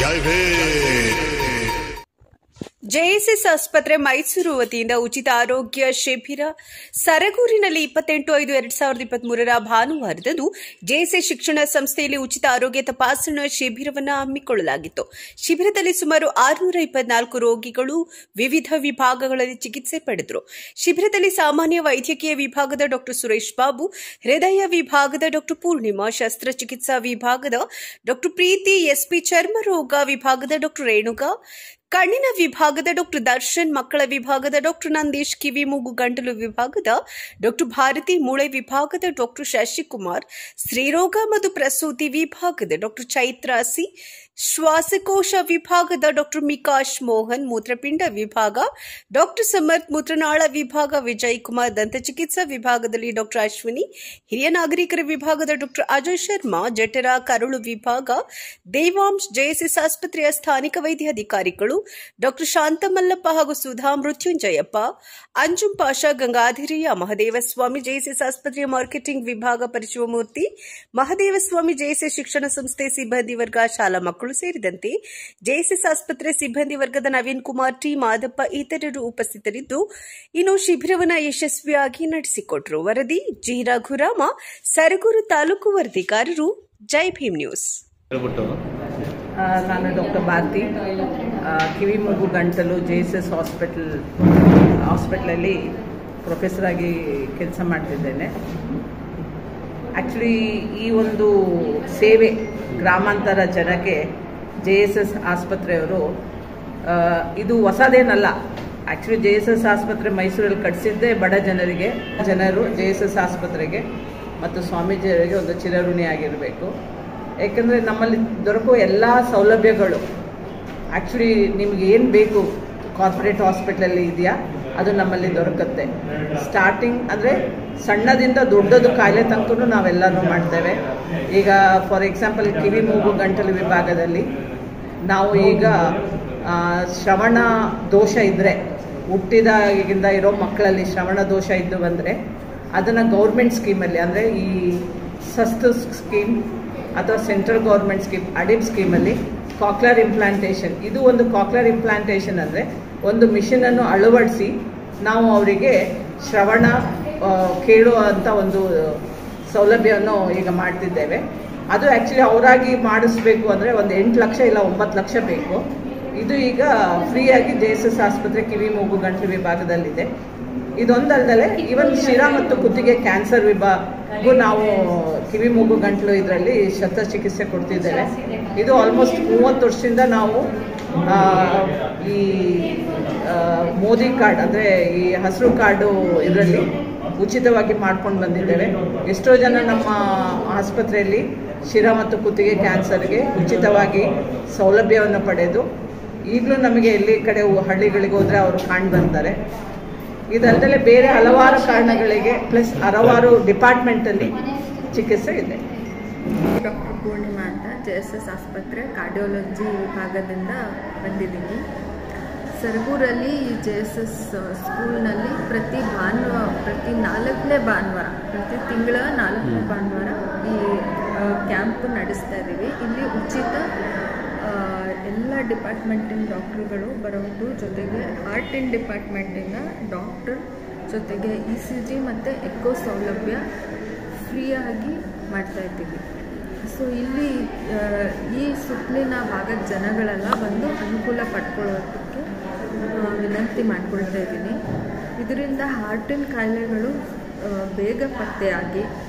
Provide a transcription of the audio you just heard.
ಜೈ Bhim JSS ಆಸ್ಪತ್ರೆ ಮೈಸೂರು ವತಿಯಿಂದ ಉಚಿತ ಆರೋಗ್ಯ ಶಿಬಿರ ಸರಗೂರಿನಲ್ಲಿ ಇಪ್ಪತ್ತೆಂಟು ಐದು ಎರಡ್ ಸಾವಿರದ ಇಪ್ಪತ್ಮೂರರ ಭಾನುವಾರದಂದು ಜೆಎಸ್ಎಸ್ ಶಿಕ್ಷಣ ಸಂಸ್ಥೆಯಲ್ಲಿ ಉಚಿತ ಆರೋಗ್ಯ ತಪಾಸಣಾ ಶಿಬಿರವನ್ನು ಹಮ್ಮಿಕೊಳ್ಳಲಾಗಿತ್ತು ಶಿಬಿರದಲ್ಲಿ ಸುಮಾರು ಆರುನೂರ ಇಪ್ಪತ್ನಾಲ್ಕು ರೋಗಿಗಳು ವಿವಿಧ ವಿಭಾಗಗಳಲ್ಲಿ ಚಿಕಿತ್ಸೆ ಪಡೆದರು ಶಿಬಿರದಲ್ಲಿ ಸಾಮಾನ್ಯ ವೈದ್ಯಕೀಯ ವಿಭಾಗದ ಡಾ ಸುರೇಶ್ ಬಾಬು ಹೃದಯ ವಿಭಾಗದ ಡಾ ಪೂರ್ಣಿಮಾ ಶಸ್ತ್ರಚಿಕಿತ್ಸಾ ವಿಭಾಗದ ಡಾ ಪ್ರೀತಿ ಎಸ್ಪಿ ಚರ್ಮ ರೋಗ ವಿಭಾಗದ ಡಾ ರೇಣುಕಾ ಕಣ್ಣಿನ ವಿಭಾಗದ ಡಾಕ್ಟರ್ ದರ್ಶನ್ ಮಕ್ಕಳ ವಿಭಾಗದ ಡಾಕ್ಟರ್ ನಂದೀಶ್ ಕಿವಿ ಮೂಗು ಗಂಟಲು ವಿಭಾಗದ ಡಾಕ್ಟರ್ ಭಾರತಿ ಮೂಳೆ ವಿಭಾಗದ ಡಾಕ್ಟರ್ ಶಶಿಕುಮಾರ್ ಸ್ತ್ರೀರೋಗ ಮತ್ತು ಪ್ರಸೂತಿ ವಿಭಾಗದ ಡಾಕ್ಟರ್ ಚೈತ್ರ ಸಿ ಶ್ವಾಸಕೋಶ ವಿಭಾಗದ ಡಾಕ್ಟರ್ ಮಿಕಾಶ್ ಮೋಹನ್ ಮೂತ್ರಪಿಂಡ ವಿಭಾಗ ಡಾಕ್ಟರ್ ಸಮರ್ಥ್ ಮೂತ್ರನಾಳ ವಿಭಾಗ ವಿಜಯ್ ಕುಮಾರ್ ದಂತಚಿಕಿತ್ಸಾ ವಿಭಾಗದಲ್ಲಿ ಡಾಕ್ಟರ್ ಅಶ್ವಿನಿ ಹಿರಿಯ ನಾಗರಿಕರ ವಿಭಾಗದ ಡಾಕ್ಟರ್ ಅಜಯ್ ಶರ್ಮಾ ಜಠರ ಕರುಳು ವಿಭಾಗ ದೇವಾಂಶ್ ಜೆಎಸ್ಎಸ್ ಆಸ್ಪತ್ರೆಯ ಸ್ಥಾನಿಕ ವೈದ್ಯಾಧಿಕಾರಿಗಳು ಡಾಕ್ಟರ್ ಶಾಂತಮಲ್ಲಪ್ಪ ಹಾಗೂ ಸುಧಾ ಮೃತ್ಯುಂಜಯಪ್ಪ ಅಂಜುಂ ಪಾಷಾ ಗಂಗಾಧಿರಿಯ ಮಹದೇವಸ್ವಾಮಿ ಜೆಎಸ್ಎಸ್ ಆಸ್ಪತ್ರೆಯ ಮಾರ್ಕೆಟಿಂಗ್ ವಿಭಾಗ ಪರಿಶಿವಮೂರ್ತಿ ಮಹದೇವಸ್ವಾಮಿ ಜೆಎಸ್ಎಸ್ ಶಿಕ್ಷಣ ಸಂಸ್ಥೆ ಸಿಬ್ಬಂದಿ ವರ್ಗ ಶಾಲಾ ಮಕ್ಕಳು ಸೇರಿದಂತೆ ಜೆಎಸ್ಎಸ್ ಆಸ್ಪತ್ರೆ ಸಿಬ್ಬಂದಿ ವರ್ಗದ ನವೀನ್ ಕುಮಾರ್ ಟಿ ಮಾದಪ್ಪ ಇತರರು ಉಪಸ್ಥಿತರಿದ್ದು ಇನ್ನು ಶಿಬಿರವನ್ನು ಯಶಸ್ವಿಯಾಗಿ ನಡೆಸಿಕೊಟ್ರು ವರದಿ ಜಿ ರಘುರಾಮ ಸರಗೂರು ತಾಲೂಕು ವರದಿಗಾರರು ಜೈ ಭೀಮ್ ನ್ಯೂಸ್ ಹೇಳ್ಬಿಟ್ಟು ಆ, ನಾನು ಡಾಕ್ಟರ್ ಭಾರತಿ ಆ, ಕಿವಿ ಮೂಗು ಗಂಟಲು ಜೆ ಎಸ್ ಎಸ್ ಹಾಸ್ಪಿಟಲ್ ಹಾಸ್ಪಿಟ್ಲಲ್ಲಿ ಪ್ರೊಫೆಸರ್ ಆಗಿ ಕೆಲಸ ಮಾಡ್ತಿದ್ದೇನೆ ಆ್ಯಕ್ಚುಲಿ ಈ ಒಂದು ಸೇವೆ ಗ್ರಾಮಾಂತರ ಜನಕ್ಕೆ ಜೆ ಎಸ್ ಎಸ್ ಆಸ್ಪತ್ರೆಯವರು ಆ, ಇದು ಹೊಸದೇನಲ್ಲ ಆ್ಯಕ್ಚುಲಿ ಜೆ ಎಸ್ ಎಸ್ ಆಸ್ಪತ್ರೆ ಮೈಸೂರಲ್ಲಿ ಕಟ್ಟಿಸಿದ್ದೇ ಬಡ ಜನರಿಗೆ ಜನರು ಜೆ ಎಸ್ ಎಸ್ ಆಸ್ಪತ್ರೆಗೆ ಮತ್ತು ಸ್ವಾಮೀಜಿಯವರಿಗೆ ಒಂದು ಚಿರಋಣಿಯಾಗಿರಬೇಕು ಯಾಕಂದರೆ ನಮ್ಮಲ್ಲಿ ದೊರಕುವ ಎಲ್ಲ ಸೌಲಭ್ಯಗಳು ಆ್ಯಕ್ಚುಲಿ ನಿಮ್ಗೆ ಏನು ಬೇಕು ಕಾರ್ಪೊರೇಟ್ ಹಾಸ್ಪಿಟ್ಲಲ್ಲಿ ಇದೆಯಾ ಅದು ನಮ್ಮಲ್ಲಿ ದೊರಕುತ್ತೆ ಸ್ಟಾರ್ಟಿಂಗ್ ಅಂದರೆ ಸಣ್ಣದಿಂದ ದೊಡ್ಡದು ಕಾಯಿಲೆ ತನಕ ನಾವೆಲ್ಲನೂ ಮಾಡ್ತೇವೆ ಈಗ ಫಾರ್ ಎಕ್ಸಾಂಪಲ್ ಕಿವಿ ಮೂಗು ಗಂಟಲು ವಿಭಾಗದಲ್ಲಿ ನಾವು ಈಗ ಆ, ಶ್ರವಣ ದೋಷ ಇದ್ದರೆ ಹುಟ್ಟಿದಾಗಿಂದ ಇರೋ ಮಕ್ಕಳಲ್ಲಿ ಶ್ರವಣ ದೋಷ ಇದ್ದು ಬಂದರೆ ಅದನ್ನು ಗೌರ್ಮೆಂಟ್ ಸ್ಕೀಮಲ್ಲಿ ಅಂದರೆ ಈ ಸಸ್ತು ಸ್ಕೀಮ್ ಅಥವಾ ಸೆಂಟ್ರಲ್ ಗೌರ್ಮೆಂಟ್ ಸ್ಕೀಮ್ ಅಡಿಬ್ ಸ್ಕೀಮಲ್ಲಿ ಕಾಕ್ಲರ್ ಇಂಪ್ಲಾಂಟೇಷನ್ ಇದು ಒಂದು ಕಾಕ್ಲರ್ ಇಂಪ್ಲಾಂಟೇಷನ್ ಅಂದರೆ ಒಂದು ಮಿಷನನ್ನು ಅಳವಡಿಸಿ ನಾವು ಅವರಿಗೆ ಶ್ರವಣ ಆ, ಕೇಳುವಂಥ ಒಂದು ಸೌಲಭ್ಯವನ್ನು ಈಗ ಮಾಡ್ತಿದ್ದೇವೆ ಅದು ಆ್ಯಕ್ಚುಲಿ ಅವರಾಗಿ ಮಾಡಿಸ್ಬೇಕು ಅಂದರೆ ಒಂದು ಎಂಟು ಲಕ್ಷ ಇಲ್ಲ ಒಂಬತ್ತು ಲಕ್ಷ ಬೇಕು ಇದು ಈಗ ಫ್ರೀಯಾಗಿ ಜೆ ಎಸ್ ಎಸ್ ಆಸ್ಪತ್ರೆ ಕಿವಿ ಮೂಗು ಗಂಟಲು ವಿಭಾಗದಲ್ಲಿದೆ ಇದೊಂದಲ್ಲದೆ ಇವನ್ ಶಿರಾ ಮತ್ತು ಕುತ್ತಿಗೆ ಕ್ಯಾನ್ಸರ್ ವಿಭಾಗಕ್ಕೂ ನಾವು ಕಿವಿ ಮೂಗು ಗಂಟಲು ಇದರಲ್ಲಿ ಶಸ್ತ್ರಚಿಕಿತ್ಸೆ ಕೊಡ್ತಿದ್ದೇವೆ ಇದು ಆಲ್ಮೋಸ್ಟ್ ಮೂವತ್ತು ವರ್ಷದಿಂದ ನಾವು ಆ, ಈ ಆ, ಮೋದಿ ಕಾರ್ಡ್ ಅಂದರೆ ಈ ಹಸಿರು ಕಾರ್ಡು ಇದರಲ್ಲಿ ಉಚಿತವಾಗಿ ಮಾಡ್ಕೊಂಡು ಬಂದಿದ್ದೇವೆ ಎಷ್ಟೋ ಜನ ನಮ್ಮ ಆಸ್ಪತ್ರೆಯಲ್ಲಿ ಶಿರ ಮತ್ತು ಕುತ್ತಿಗೆ ಕ್ಯಾನ್ಸರ್ಗೆ ಉಚಿತವಾಗಿ ಸೌಲಭ್ಯವನ್ನು ಪಡೆದು ಈಗಲೂ ನಮಗೆ ಎಲ್ಲಿ ಕಡೆ ಹೋ- ಹಳ್ಳಿಗಳಿಗೆ ಹೋದರೆ ಅವರು ಕಾಣ್ ಬರ್ತಾರೆ ಇದಲ್ಲದೆ ಬೇರೆ ಹಲವಾರು ಕಾರಣಗಳಿಗೆ ಪ್ಲಸ್ ಹಲವಾರು ಡಿಪಾರ್ಟ್ಮೆಂಟಲ್ಲಿ ಚಿಕಿತ್ಸೆ ಇದೆ ಡಾಕ್ಟರ್ ಪೂರ್ಣಿಮಾ ಅಂತ ಜೆ ಎಸ್ ಎಸ್ ಆಸ್ಪತ್ರೆ ಕಾರ್ಡಿಯಾಲಜಿ ವಿಭಾಗದಿಂದ ಬಂದಿದ್ದೀನಿ ಸರಗೂರಲ್ಲಿ ಈ ಜೆ ಎಸ್ ಎಸ್ ಸ್ಕೂಲ್ನಲ್ಲಿ ಪ್ರತಿ ಭಾನುವಾರ ಪ್ರತಿ ನಾಲ್ಕನೇ ಭಾನುವಾರ ಪ್ರತಿ ತಿಂಗಳ ನಾಲ್ಕನೇ ಭಾನುವಾರ ಈ ಕ್ಯಾಂಪ್ ನಡೆಸ್ತಾ ಇದ್ದೀವಿ ಇಲ್ಲಿ ಉಚಿತ ಆ, ಎಲ್ಲ ಡಿಪಾರ್ಟ್ಮೆಂಟಿನ ಡಾಕ್ಟ್ರುಗಳು ಬರೋದು ಜೊತೆಗೆ ಹಾರ್ಟಿನ ಡಿಪಾರ್ಟ್ಮೆಂಟಿನ ಡಾಕ್ಟರ್ ಜೊತೆಗೆ ಇ ಸಿ ಜಿ ಮತ್ತು ಎಕೋ ಸೌಲಭ್ಯ ಫ್ರೀಯಾಗಿ ಮಾಡ್ತಾ ಇದ್ದೀವಿ ಸೊ ಇಲ್ಲಿ ಆ, ಈ ಸುತ್ತಲಿನ ಭಾಗದ ಜನಗಳೆಲ್ಲ ಬಂದು ಅನುಕೂಲ ಪಡ್ಕೊಳ್ಳೋದಕ್ಕೆ ಆ, ವಿನಂತಿ ಮಾಡ್ಕೊಳ್ತಾ ಇದ್ದೀನಿ ಇದರಿಂದ ಹಾರ್ಟಿನ ಕಾಯಿಲೆಗಳು ಆ, ಬೇಗ ಪತ್ತೆಯಾಗಿ